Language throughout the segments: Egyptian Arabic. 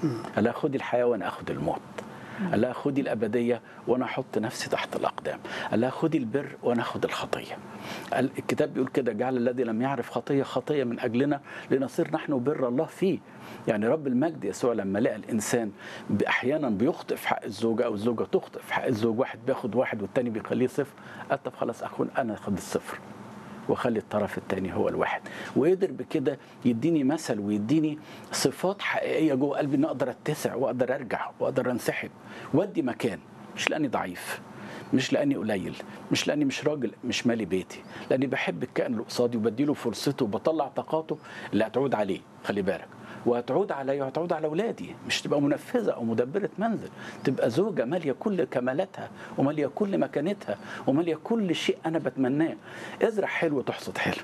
قال لها خدي الحياه وانا اخد الموت قال لها خدي الابديه وانا احط نفسي تحت الاقدام قال لها خدي البر وانا اخد الخطيه قال الكتاب بيقول كده جعل الذي لم يعرف خطيه خطيه من اجلنا لنصير نحن بر الله فيه يعني رب المجد يسوع لما لقى الانسان احيانا بيخطئ في حق الزوجه او الزوجه تخطئ في حق الزوج واحد بياخد واحد والتاني بيخليه صفر قال طب خلاص اخون انا اخد الصفر واخلي الطرف الثاني هو الواحد وقدر بكده يديني مثل ويديني صفات حقيقيه جوه قلبي ان اقدر اتسع واقدر ارجع واقدر انسحب وادي مكان مش لاني ضعيف مش لاني قليل مش لاني مش راجل مش مالي بيتي لاني بحب الكائن اللي قصادي وبديله فرصته وبطلع طاقاته اللي هتعود عليه خلي بالك وهتعود عليا وهتعود على اولادي مش تبقى منفذه او مدبره منزل تبقى زوجه ماليه كل كمالاتها وماليه كل مكانتها وماليه كل شيء انا بتمناه ازرع حلو تحصد حلو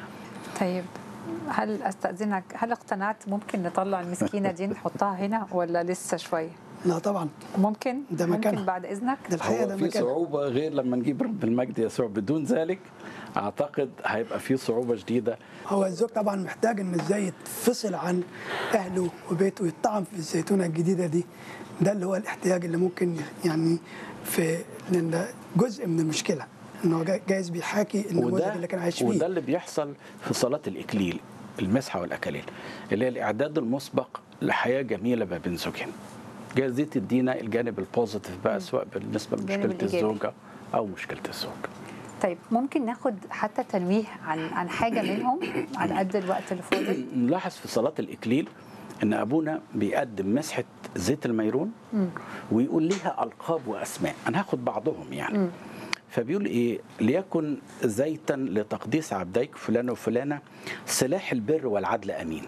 طيب هل استاذنك هل اقتنعت ممكن نطلع المسكينه دي نحطها هنا ولا لسه شويه لا طبعا ممكن ده ممكن مكانها. بعد اذنك ده الحقيقه هو ده في مكان صعوبه غير لما نجيب رب المجد يسوع بدون ذلك اعتقد هيبقى في صعوبه شديده هو الزوج طبعا محتاج ان ازاي يتفصل عن اهله وبيته ويطعم في الزيتونه الجديده دي ده اللي هو الاحتياج اللي ممكن يعني في لان ده جزء من المشكله ان هو جاي- جايز بيحاكي النموذج اللي كان عايش وده فيه اللي بيحصل في صلاه الاكليل المسحه والاكاليل اللي هي الاعداد المسبق لحياه جميله ما بين زوجين جايز دي تدينا الجانب البوزيتيف بقى سواء بالنسبه الجانب لمشكله الإيجابي. الزوجه او مشكله الزوج طيب ممكن ناخد حتى تنويه عن عن حاجه منهم على قد الوقت اللي فاضل نلاحظ في صلاة الإكليل إن أبونا بيقدم مسحة زيت الميرون ويقول ليها ألقاب وأسماء أنا هاخد بعضهم يعني فبيقول إيه ليكن زيتا لتقديس عبديك فلان وفلانة سلاح البر والعدل أمين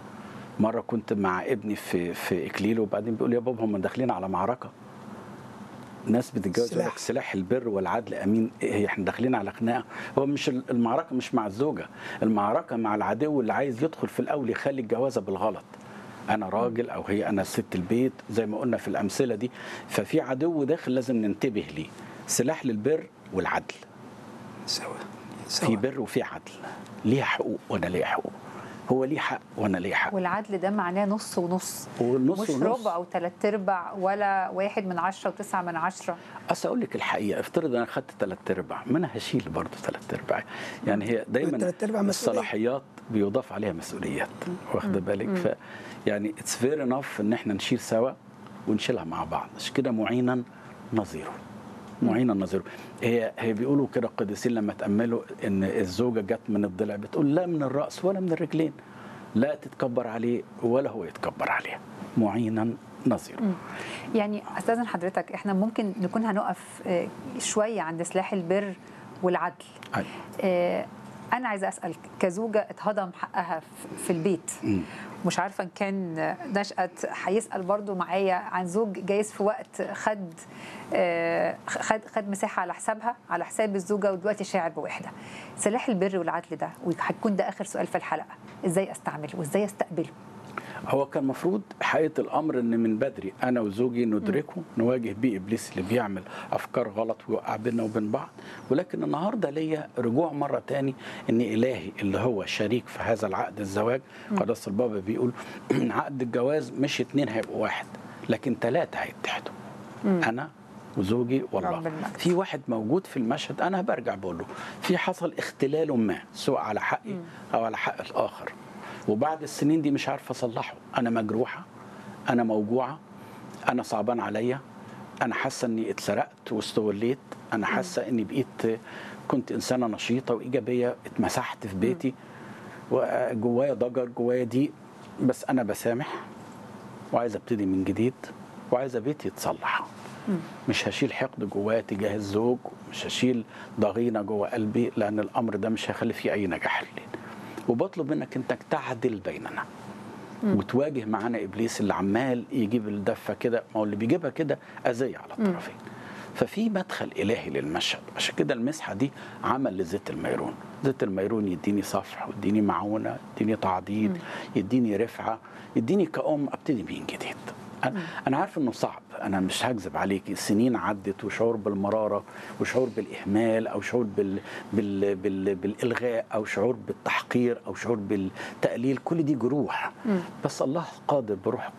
مرة كنت مع ابني في في إكليل وبعدين بيقول يا بابا هم داخلين على معركة ناس بتتجوز يقول لك سلاح. سلاح البر والعدل امين إيه احنا داخلين على خناقه هو مش المعركه مش مع الزوجه المعركه مع العدو اللي عايز يدخل في الاول يخلي الجوازه بالغلط انا راجل او هي انا ست البيت زي ما قلنا في الامثله دي ففي عدو داخل لازم ننتبه ليه سلاح للبر والعدل سوا في سوا بر وفي عدل ليها حقوق وانا ليا حقوق هو ليه حق وانا ليا حق والعدل ده معناه نص ونص والنص مش ونص. ربع وثلاث ارباع ولا واحد من عشرة وتسعة من عشرة اصل اقول لك الحقيقه افترض انا خدت ثلاث ارباع ما انا هشيل برضه ثلاث ارباع يعني هي دايما التلات أرباع مسؤولية. الصلاحيات بيضاف عليها مسؤوليات واخده بالك ف يعني اتس فير انف ان احنا نشيل سوا ونشيلها مع بعض عشان كده معينا نظيره معينا نظيره هي هي بيقولوا كده القديسين لما تاملوا ان الزوجه جت من الضلع بتقول لا من الراس ولا من الرجلين لا تتكبر عليه ولا هو يتكبر عليها معينا نظيره يعني استاذن حضرتك احنا ممكن نكون هنقف آه، شويه عند سلاح البر والعدل أيوة. آه، انا عايزه اسال كزوجه اتهضم حقها في- في البيت مم. مش عارفه ان كان نشأت هيسال برضو معايا عن زوج جايز في وقت خد آه، خد خد مساحه على حسابها على حساب الزوجه ودلوقتي شاعر بوحده سلاح البر والعدل ده وهيكون ده اخر سؤال في الحلقه ازاي استعمله وازاي استقبله هو كان المفروض حقيقه الامر ان من بدري انا وزوجي ندركه نواجه بيه ابليس اللي بيعمل افكار غلط ويوقع بيننا وبين بعض ولكن النهارده ليا رجوع مره تاني ان الهي اللي هو شريك في هذا العقد الزواج قدس البابا بيقول عقد الجواز مش اتنين هيبقوا واحد لكن ثلاثه هيتحدوا انا وزوجي رب والله المجد. في واحد موجود في المشهد انا برجع بقول له في حصل اختلال ما سواء على حقي او على حق الاخر وبعد السنين دي مش عارف اصلحه انا مجروحه انا موجوعه انا صعبان عليا انا حاسه اني اتسرقت واستوليت انا حاسه اني بقيت كنت انسانه نشيطه وايجابيه اتمسحت في بيتي وجوايا ضجر جوايا ضيق بس انا بسامح وعايز ابتدي من جديد وعايزه بيتي يتصلح مش هشيل حقد جوايا تجاه الزوج مش هشيل ضغينه جوه قلبي لان الامر ده مش هيخلي فيه اي نجاح لينا وبطلب منك انك تعدل بيننا وتواجه معانا ابليس اللي عمال يجيب الدفه كده ما هو اللي بيجيبها كده اذيه على الطرفين ففي مدخل الهي للمشهد عشان كده المسحه دي عمل لزيت الميرون زيت الميرون يديني صفح ويديني معونه يديني تعضيد يديني رفعه يديني كأم ابتدي من جديد أنا- انا عارف انه صعب انا مش هكذب عليكي سنين عدت وشعور بالمراره وشعور بالاهمال او شعور بال... بال... بال... بالالغاء او شعور بالتحقير او شعور بالتقليل كل دي جروح بس الله قادر بروح